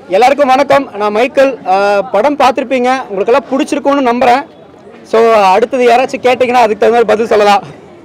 எல்லாருக்கும் வணக்கம் நான் மைக்கேல் அஹ், படம் பார்த்துருப்பீங்க உங்களுக்கெல்லாம் பிடிச்சிருக்கும்னு நம்புகிறேன் ஸோ அடுத்தது யாராச்சும் கேட்டிங்கன்னா அதுக்கு தகுந்த மாதிரி பதில் சொல்லலாம்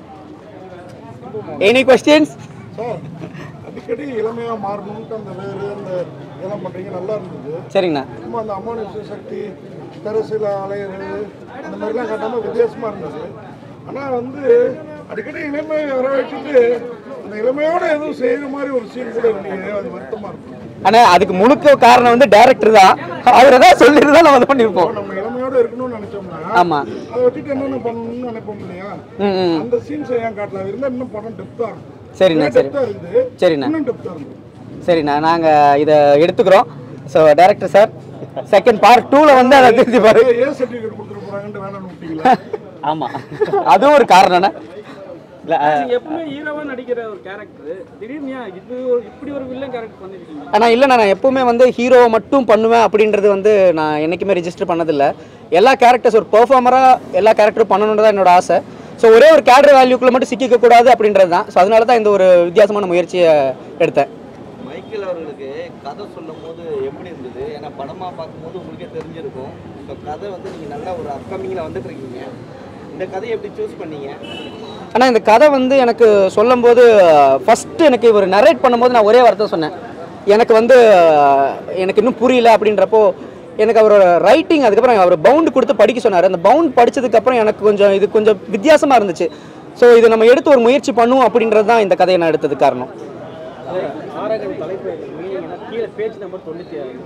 எனி கொஸ்டின்ஸ் சார் அடிக்கடி இளமையாக மாறணும்ட்டு அந்த வேறு அந்த இதெல்லாம் பண்ணுறீங்க நல்லா இருந்தது சரிங்கண்ணா சும்மா அந்த அமானுஷ சக்தி தெரசில அலையிறது அந்த மாதிரிலாம் காட்டாமல் வித்தியாசமாக இருந்தது ஆனால் வந்து அடிக்கடி இளமை வர வச்சுட்டு அந்த இளமையோட எதுவும் செய்கிற மாதிரி ஒரு சீன் கூட இல்லையே அது வருத்தமாக இருக்கும் ஆனால் அதுக்கு முழுக்க காரணம் வந்து டேரக்டர் தான் அவர் தான் சொல்லிட்டு தான் நம்ம இது பண்ணியிருப்போம் இப்போ நம்ம இளமையோட இருக்கணும்னு நினைச்சோம்னா ஆமாம் அதை வச்சுட்டு என்னென்ன பண்ணணும்னு நினைப்போம் இல்லையா ம் ம் அந்த சீன்ஸை ஏன் காட்டலாம் அது இருந்தால் இன்னும் படம் டெப்த்தாக இருக்கும் சரிண்ணா சரி டெப்த்தாக இருந்து சரிண்ணா இன்னும் டெப்த்தாக இருக்கும் சரிண்ணா நாங்கள் இதை எடுத்துக்கிறோம் so director sir second part டூவில் வந்து அதை திருத்தி பாரு ஏ சர்டிஃபிகேட் கொடுத்துட்டு போகிறாங்கன்ட்டு வேணாம்னு விட்டீங்களா ஆமாம் அதுவும் ஒரு காரணம்ண்ணா இல்லை நீங்க எப்பவுமே ஹீரோவா நடிக்கிற ஒரு கேரக்டர் திடீர்னு ஏன் இது ஒரு- இப்படி ஒரு வில்லன் கேரக்டர் பண்ணிருக்கீங்க ஆனால் இல்லைண்ணா நான் எப்பவுமே வந்து ஹீரோவை மட்டும் பண்ணுவேன் அப்படின்றது வந்து நான் என்றைக்குமே ரெஜிஸ்டர் பண்ணதில்லை எல்லா கேரக்டர்ஸ் ஒரு பெர்ஃபார்மராக எல்லா கேரக்டரும் பண்ணணுன்றது தான் என்னோட ஆசை ஸோ ஒரே ஒரு கேரக்டர் வேல்யூக்குள்ளே மட்டும் சிக்கிக்க கூடாது அப்படின்றது தான் ஸோ அதனால தான் இந்த ஒரு வித்தியாசமான முயற்சியை எடுத்தேன் மைக்கேல் அவர்களுக்கு கதை சொல்லும் போது எப்படி இருந்தது ஏன்னா படமாக பார்க்கும்போது உங்களுக்கே தெரிஞ்சிருக்கும் இப்போ கதை வந்து நீங்கள் நல்லா ஒரு அப்கமிங்கில் வந்துட்டு இருக்கீங்க இந்த கதையை எப்படி சூஸ் பண்ணீங்க ஆனால் இந்த கதை வந்து எனக்கு சொல்லும்போது ஃபஸ்ட்டு எனக்கு இவர் நரேட் பண்ணும்போது நான் ஒரே வார்த்தை சொன்னேன் எனக்கு வந்து அஹ், எனக்கு இன்னும் புரியல அப்படின்றப்போ எனக்கு அவரோட ரைட்டிங் அதுக்கப்புறம் அவர் பவுண்ட் கொடுத்து படிக்க சொன்னார் அந்த பவுண்ட் படிச்சதுக்கப்புறம் எனக்கு கொஞ்சம் இது கொஞ்சம் வித்தியாசமாக இருந்துச்சு ஸோ இது நம்ம எடுத்து ஒரு முயற்சி பண்ணுவோம் அப்படின்றது தான் இந்த கதையை நான் எடுத்தது காரணம் ஆரகன் தலைப்பு மீனிங் கீழே பேஜ் நம்பர் தொண்ணூற்றி ஆறு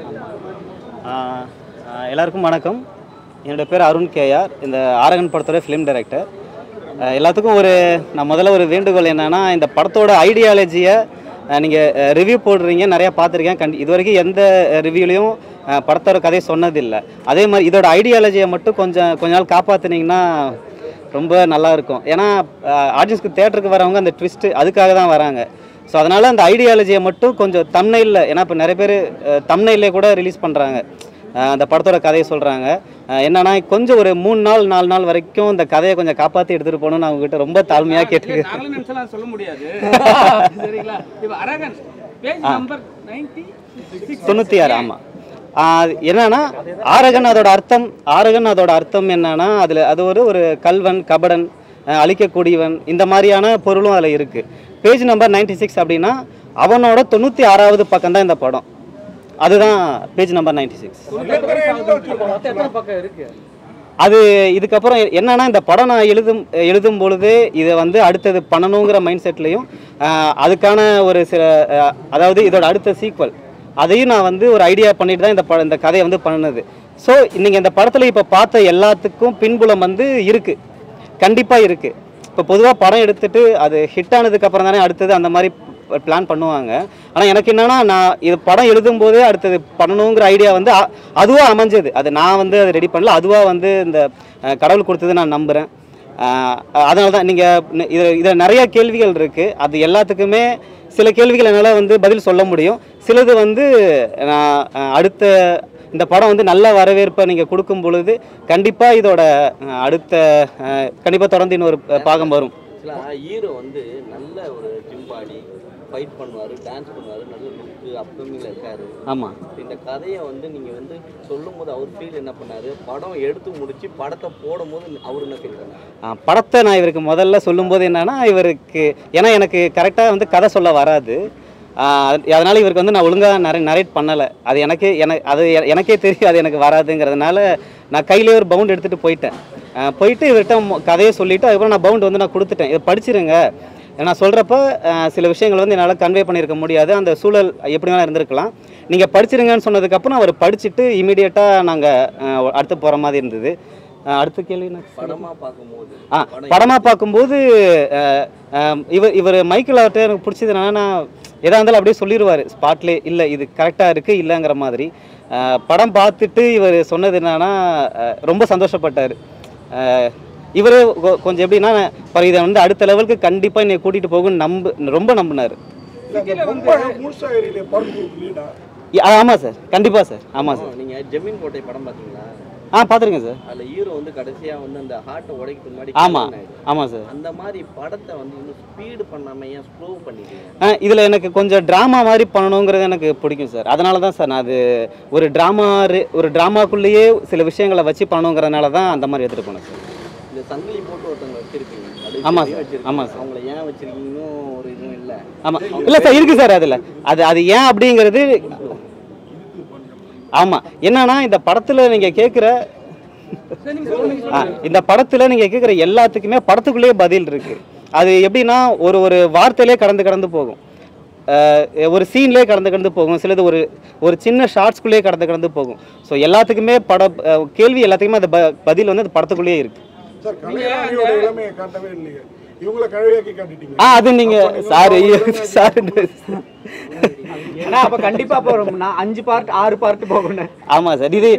ஆஹ் ஆஹ் எல்லாருக்கும் வணக்கம் என்னோட பேர் அருண் கேஆர் இந்த ஆரகன் படத்தோட ஃபிலிம் டைரக்டர் ஆஹ் எல்லாத்துக்கும் ஒரு நான் முதல்ல ஒரு வேண்டுகோள் என்னன்னா இந்த படத்தோட ஐடியாலஜியை நீங்கள் ரிவ்யூ போடுறீங்க நிறையா பார்த்துருக்கேன் கண்டி இது வரைக்கும் எந்த ரிவ்யூலையும் படத்தோட கதையை சொன்னதில்லை அதே மாதிரி இதோட ஐடியாலஜியை மட்டும் கொஞ்சம் கொஞ்ச நாள் காப்பாற்றுனீங்கன்னா ரொம்ப நல்லா இருக்கும் ஏன்னா ஆடியன்ஸ்க்கு தேட்டருக்கு வரவங்க அந்த ட்விஸ்ட்டு அதுக்காக தான் வராங்க ஸோ அதனால் அந்த ஐடியாலஜியை மட்டும் கொஞ்சம் தம்னையில் ஏன்னா இப்போ நிறைய பேர் தம்னையிலே கூட ரிலீஸ் பண்ணுறாங்க அந்த படத்தோட கதையை சொல்கிறாங்க என்னன்னா கொஞ்சம் ஒரு மூணு நாள் நாலு நாள் வரைக்கும் இந்த கதையை கொஞ்சம் காப்பாற்றி எடுத்துகிட்டு போகணும்னு அவங்ககிட்ட ரொம்ப தாழ்மையாக கேட்டுக்கிறேன் நாங்களும் நிமிஷம் சொல்ல முடியாது சரிங்களா இப்போ அரகன் பேஜ் நம்பர் நைன்டி தொண்ணூற்றி ஆறு ஆமாம் என்னன்னா ஆரகன் அதோட அர்த்தம் ஆரகன் அதோட அர்த்தம் என்னன்னா அதில் அது ஒரு ஒரு கல்வன் கபடன் அஹ், அழிக்கக்கூடியவன் இந்த மாதிரியான பொருளும் அதில் இருக்குது பேஜ் நம்பர் நைன்டி சிக்ஸ் அப்படின்னா அவனோட தொண்ணூற்றி ஆறாவது பக்கம் தான் இந்த படம் அதுதான் பேஜ் நம்பர் நைன்டி சிக்ஸ் எத்தனை பக்கம் இருக்கு அது இதுக்கப்புறம் என்னன்னா இந்த படம் நான் எழுதும் எழுதும் பொழுது இதை வந்து அடுத்தது பண்ணணுங்கிற மைண்ட் செட்லையும் அதுக்கான ஒரு சில அஹ், அதாவது இதோட அடுத்த சீக்வல் அதையும் நான் வந்து ஒரு ஐடியா பண்ணிட்டு தான் இந்த படம் இந்த கதையை வந்து பண்ணுனது ஸோ நீங்கள் இந்த படத்தில் இப்போ பார்த்த எல்லாத்துக்கும் பின்புலம் வந்து இருக்குது கண்டிப்பாக இருக்குது இப்போ பொதுவாக படம் எடுத்துட்டு அது ஹிட் ஆனதுக்கு அப்புறம் தானே அடுத்தது அந்த மாதிரி பிளான் பண்ணுவாங்க ஆனால் எனக்கு என்னன்னா நான் இது படம் எழுதும்போதே அடுத்தது பண்ணணுங்கிற ஐடியா வந்து அ- அதுவா அமைஞ்சது அது நான் வந்து அதை ரெடி பண்ணல அதுவாக வந்து இந்த அஹ், கடவுள் கொடுத்தது நான் நம்புகிறேன் அதனால தான் நீங்கள் இது இதில் நிறைய கேள்விகள் இருக்குது அது எல்லாத்துக்குமே சில கேள்விகள் என்னால் வந்து பதில் சொல்ல முடியும் சிலது வந்து நான் அஹ், அடுத்த இந்த படம் வந்து நல்ல வரவேற்பை நீங்கள் கொடுக்கும் பொழுது கண்டிப்பாக இதோட அஹ், அடுத்த கண்டிப்பாக தொடர்ந்து இன்னொரு அஹ், பாகம் வரும் ஆக்சுவலாக ஹீரோ வந்து நல்ல ஒரு ஜிம் பாடி ஃபைட் பண்ணுவார் டான்ஸ் பண்ணுவார் நல்ல லுக்கு அப்கமிங்கில் இருக்காரு ஆமாம் இந்த கதையை வந்து நீங்கள் வந்து சொல்லும் போது அவர் ஃபீல் என்ன பண்ணாரு படம் எடுத்து முடிச்சு படத்தை போடும் போது அவர் என்ன ஃபீல் பண்ணாரு ஆ, படத்தை நான் இவருக்கு முதல்ல சொல்லும்போது என்னன்னா இவருக்கு ஏன்னா எனக்கு கரெக்டாக வந்து கதை சொல்ல வராது ஆ, அதனால இவருக்கு வந்து நான் ஒழுங்காக நரே நரேட் பண்ணலை அது எனக்கு எனக்கு அது எ- எனக்கே தெரியும் அது எனக்கு வராதுங்கிறதுனால நான் கையிலே ஒரு பவுண்ட் எடுத்துகிட்டு போயிட்டேன் ஆ, போயிட்டு இவர்கிட்ட மொ- கதையை சொல்லிவிட்டு அதுக்கப்புறம் நான் பவுண்ட் வந்து நான் கொடுத்துட்டேன் இதை படிச்சிருங்க நான் சொல்கிறப்ப சில விஷயங்கள் வந்து என்னால் கன்வே பண்ணியிருக்க முடியாது அந்த சூழல் எப்படி வேணால் இருந்திருக்கலாம் நீங்கள் படிச்சிருங்கன்னு சொன்னதுக்கப்புறம் அவர் படிச்சுட்டு இமீடியட்டாக நாங்கள் அடுத்து போகிற மாதிரி இருந்தது ஆ, அடுத்த கேள்வி என்ன படமாக பார்க்கும்போது ஆ படமாக பார்க்கும்போது அஹ், அஹ், இவர் இவர் மைக்கேல் அவர்கிட்ட எனக்கு பிடிச்சது என்னன்னா நான் எதாக இருந்தாலும் அப்படியே சொல்லிடுவார் ஸ்பாட்லே இல்லை இது கரெக்டாக இருக்குது இல்லைங்கிற மாதிரி அஹ், படம் பார்த்துட்டு இவர் சொன்னது என்னன்னா அஹ், ரொம்ப சந்தோஷப்பட்டார் இவர் கொஞ்சம் எப்படின்னா பாரு, இதை வந்து அடுத்த லெவலுக்கு கண்டிப்பாக என்னை கூட்டிகிட்டு போகும்னு நம்பு ரொம்ப நம்பினார் இல்லை ரொம்ப முழுசாக ஏரியிலே படம் கொடுக்கலடா ஆமாம் சார் கண்டிப்பாக சார் ஆமாம் சார் நீங்கள் ஜெமீன் கோட்டை படம் பார்த்தீங்களா ஆ பார்த்துருக்கேன் சார் அதுல ஹீரோ வந்து கடைசியா வந்து அந்த ஹார்ட்டை உடைக்கிறதுக்கு முன்னாடி ஆமாம் கல்யாணம் ஆயிடும். ஆமாம் சார் அந்த மாதிரி படத்தை வந்து இன்னும் ஸ்பீடு பண்ணாம ஏன் ஸ்லோ பண்ணிட்டீங்க ஆ இதில் எனக்கு கொஞ்சம் ட்ராமா மாதிரி பண்ணணுங்கிறது எனக்கு பிடிக்கும் சார் அதனால தான் சார் நான் அது ஒரு ட்ராமா ஒரு ட்ராமாக்குள்ளேயே சில விஷயங்களை வச்சு பண்ணணுங்கிறதுனால தான் அந்த மாதிரி எடுத்துகிட்டு போனேன் சார் இந்த சங்கிலி போட்டு ஒருத்தவங்க வச்சிருக்கீங்க கடைசி ஆமா வரையும் சார், வச்சிருக்கீங்க. ஆமா சார். அவங்கள ஏன் வச்சிருக்கீங்கன்னு ஒரு இதுவும் இல்ல ஆமாம் இல்லை சார் இருக்குது சார் அதில் அது அது ஏன் அப்படிங்கிறது ஆமாம் என்னன்னா இந்த படத்தில் நீங்கள் கேட்குற ஆ, இந்த படத்தில் நீங்கள் கேட்குற எல்லாத்துக்குமே படத்துக்குள்ளேயே பதில் இருக்குது அது எப்படின்னா ஒரு ஒரு வார்த்தையிலே கடந்து கடந்து போகும் அஹ், ஒரு சீன்லேயே கடந்து கடந்து போகும் சிலது ஒரு ஒரு சின்ன ஷார்ட்ஸ்குள்ளேயே கடந்து கடந்து போகும் ஸோ எல்லாத்துக்குமே பட அஹ், கேள்வி எல்லாத்துக்குமே அந்த ப- பதில் வந்து அந்த படத்துக்குள்ளேயே இருக்குது சார் கலைஞரோட இளமையை காட்டவே இல்லையே இவங்கள கழுவியாக்கி காட்டிட்டீங்க ஆ அது நீங்கள் சார் சார் ஏன்னா அப்போ கண்டிப்பாக அப்போ ஒரு நான் அஞ்சு பார்ட் ஆறு பார்ட் போகணும் ஆமாம் சார் இது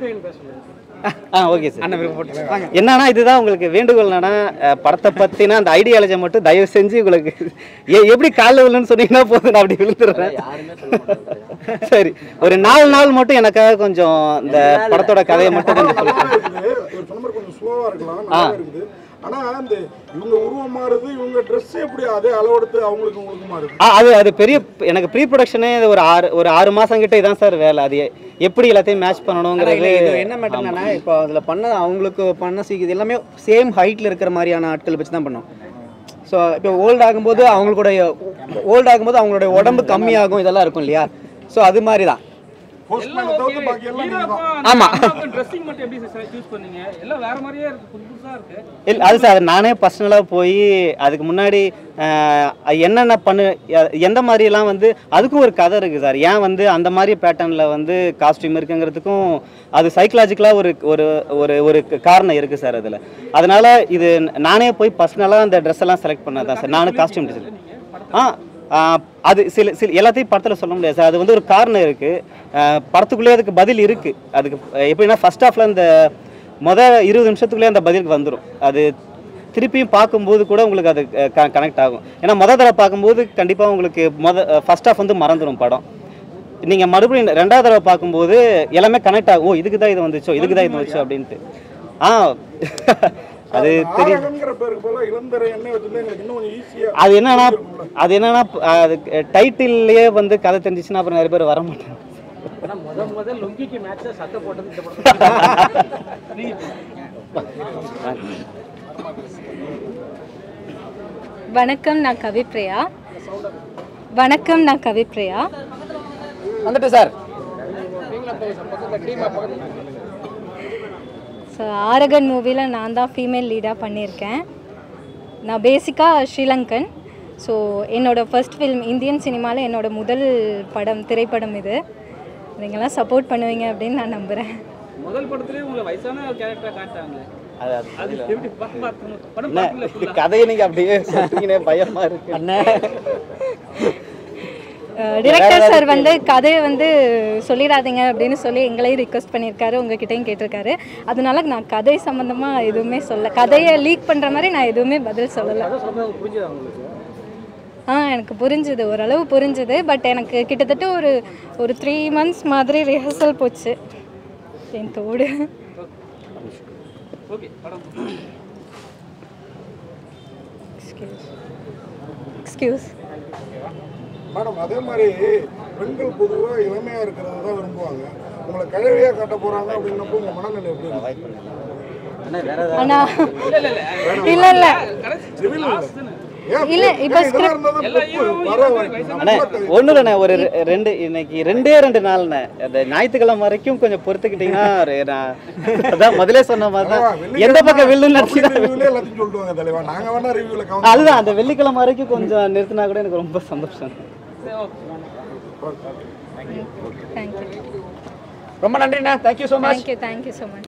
ஆ ஓகே சார் அண்ணன் விருப்பப்பட்டு வாங்க என்னன்னா இதுதான் உங்களுக்கு வேண்டுகோள் என்னன்னா அஹ், படத்தை பற்றின அந்த ஐடியாலஜி மட்டும் தயவு செஞ்சு உங்களுக்கு எ- எப்படி காலில் விழுன்னு சொன்னீங்கன்னா போதும் நான் அப்படி விழுந்துடுறேன் யாருமே சொல்ல மாட்டாங்க சரி ஒரு நாலு நாள் மட்டும் எனக்காக கொஞ்சம் இந்த படத்தோட கதையை மட்டும் கொஞ்சம் சொல்லி நல்லா இருக்குது ஒரு சொன்ன மாதிரி கொஞ்சம் ஸ்லோவா இருக்கலாம் நல்லா இருக்குது ஆனா அந்த இவங்க உருவம் மாறுது இவங்க Dress எப்படி அதே அளவெடுத்து அவங்களுக்கு உங்களுக்கு மாறுது ஆ அது அது பெரிய எனக்கு ப்ரீ ப்ரொடக்ஷனே ஒரு ஆறு ஒரு ஆறு மாதம் கிட்ட இதான் சார் வேலை அது எ- எப்படி எல்லாத்தையும் மேட்ச் ஆனா பண்ணணுங்கிறது இல்ல, இது என்ன மேட்டர்னா இப்போ அதில் பண்ண அவங்களுக்கு பண்ண சீ இது எல்லாமே சேம் ஹைட்டில் இருக்கிற மாதிரியான ஆட்கள் வச்சு தான் பண்ணோம் ஸோ இப்போ ஓல்ட் ஆகும்போது அவங்களுடைய ஓல்ட் ஆகும்போது அவங்களுடைய உடம்பு கம்மியாகும் இதெல்லாம் இருக்கும் இல்லையா ஸோ அது மாதிரி தான் போஸ்ட்மேனை தவிர்த்து பாக்கி எல்லாம் நீங்க தான் ஆமா. ட்ரெஸ்ஸிங் மட்டும் எப்படி சார் சூஸ் பண்ணீங்க எல்லாம் வேற மாதிரியே இருக்கு புது புதுசா இருக்கு இல்லை அது சார் நானே பர்சனலாக போய் அதுக்கு முன்னாடி அஹ், என்னென்ன பண்ணு எ- எந்த மாதிரிலாம் வந்து அதுக்கும் ஒரு கதை இருக்குது சார் ஏன் வந்து அந்த மாதிரி பேட்டர்னில் வந்து காஸ்டியூம் இருக்குங்கிறதுக்கும் அது சைக்கலாஜிக்கலாக ஒரு ஒரு ஒரு ஒரு காரணம் இருக்குது சார் அதில் அதனால் இது நானே போய் பர்சனலாக அந்த ட்ரெஸ் எல்லாம் செலக்ட் பண்ணது தான் சார் நானும் காஸ்டியூம் டிசைன் ஆ ஆ, அது சில சில எல்லாத்தையும் படத்தில் சொல்ல முடியாது சார் அது வந்து ஒரு காரணம் இருக்குது படத்துக்குள்ளேயே அதுக்கு பதில் இருக்குது அதுக்கு அஹ், எப்படின்னா ஃபர்ஸ்ட் ஹாஃபில் அந்த மொதல் இருபது நிமிஷத்துக்குள்ளேயே அந்த பதிலுக்கு வந்துடும் அது திருப்பியும் பார்க்கும்போது கூட உங்களுக்கு அது கனெக்ட் ஆகும் ஏன்னா மொதல் தடவை பார்க்கும்போது கண்டிப்பாக உங்களுக்கு மொத ஃபர்ஸ்ட் ஹாஃப் வந்து மறந்துடும் படம் நீங்கள் மறுபடியும் ரெண்டாவது தடவை பார்க்கும்போது எல்லாமே கனெக்ட் ஆகும் ஓ இதுக்கு தான் இது வந்துச்சோ இதுக்கு தான் இது வந்துச்சோ அப்படின்ட்டு ஆ அது தெரியும் ஆரகங்கிற பேருக்கு போல இளந்தரை எண்ணெய் வச்சிருந்தா எங்களுக்கு இன்னும் கொஞ்சம் ஈஸியா அது என்னன்னா அது என்னன்னா அது டைட்டில்லையே வந்து கதை தெரிஞ்சிச்சுன்னா அப்புறம் நிறைய பேர் வர மாட்டாங்க ஆனா முத முத லுங்கிக்கு மேட்சா சட்டை போட்டது இந்த படத்துல நீங்க வணக்கம் நான் கவிப்ரியா வணக்கம் நான் கவிப்ரியா வந்துட்டு சார் ஸோ ஆரகன் மூவியில் நான் தான் ஃபீமேல் லீடாக பண்ணியிருக்கேன் நான் பேசிக்காக ஸ்ரீலங்கன் ஸோ என்னோடய ஃபர்ஸ்ட் ஃபில்ம் இந்தியன் சினிமாவில் என்னோட முதல் படம் திரைப்படம் இது நீங்களாம் சப்போர்ட் பண்ணுவீங்க அப்படின்னு நான் நம்புகிறேன் முதல் படத்துலயே உங்களை வயசான கேரக்டரா காட்டாங்களே அது அது எப்படி படம் பார்க்கணும் படம் என்ன பார்க்கல இது கதையை நீங்க அப்படியே சொல்றீங்கன்னே பயமா இருக்கு டிரெக்டர் சார் வந்து கதையை வந்து சொல்லிடாதீங்க அப்படின்னு சொல்லி எங்களையும் ரிக்வஸ்ட் பண்ணியிருக்காரு உங்ககிட்டயும் கேட்டிருக்காரு அதனால நான் கதை சம்மந்தமாக எதுவுமே சொல்ல கதையை லீக் பண்ணுற மாதிரி நான் எதுவுமே பதில் சொல்லலை புரிஞ்சுதா உங்களுக்கு ஆ எனக்கு புரிஞ்சுது ஓரளவு புரிஞ்சுது பட் எனக்கு கிட்டத்தட்ட ஒரு ஒரு த்ரீ மந்த்ஸ் மாதிரி ரிஹர்சல் போச்சு என் தோடு ஓகே படம் எக்ஸ்கியூஸ் எக்ஸ்கியூஸ் மேடம் அதே மாதிரி பெண்கள் பொதுவா இளமையா இருக்கிறத தான் விரும்புவாங்க உங்களை கழுவியா காட்ட போறாங்க அப்படின்னப்போ உங்க மனநிலை எப்படி இருக்கு? அண்ணா இல்ல இல்ல இல்ல இல்லை இல்லை Civil இல்ல. ஏன் இல்ல, ஏன் இப்ப இதெல்லாம் இருந்தா தான் தப்பு. வர அண்ணே ஒண்ணு இல்லைண்ணே ஒரு ரெ- ரெண்டு இன்னைக்கு ரெண்டே ரெண்டு நாள்ண்ணே அந்த ஞாயிற்றுக்கிழமை வரைக்கும் கொஞ்சம் பொறுத்துக்கிட்டீங்கன்னா ஒரு நான் அதான் முதலே சொன்ன மாதிரி தான் எந்த பக்கம் வில்லுன்னு நினச்சி ரிவ்யூல எல்லாத்தையும் சொல்லிடுவாங்க தலைவா நாங்க வேணா ரிவ்யூல கவனம் அதுதான் அந்த வெள்ளிக்கிழமை வரைக்கும் கொஞ்சம் நிறுத்தினா கூட எனக்கு ரொம்ப சந்தோஷம் தேங்க்யூ ரொம்ப நன்றிண்ணா thank you so much thank you thank you so much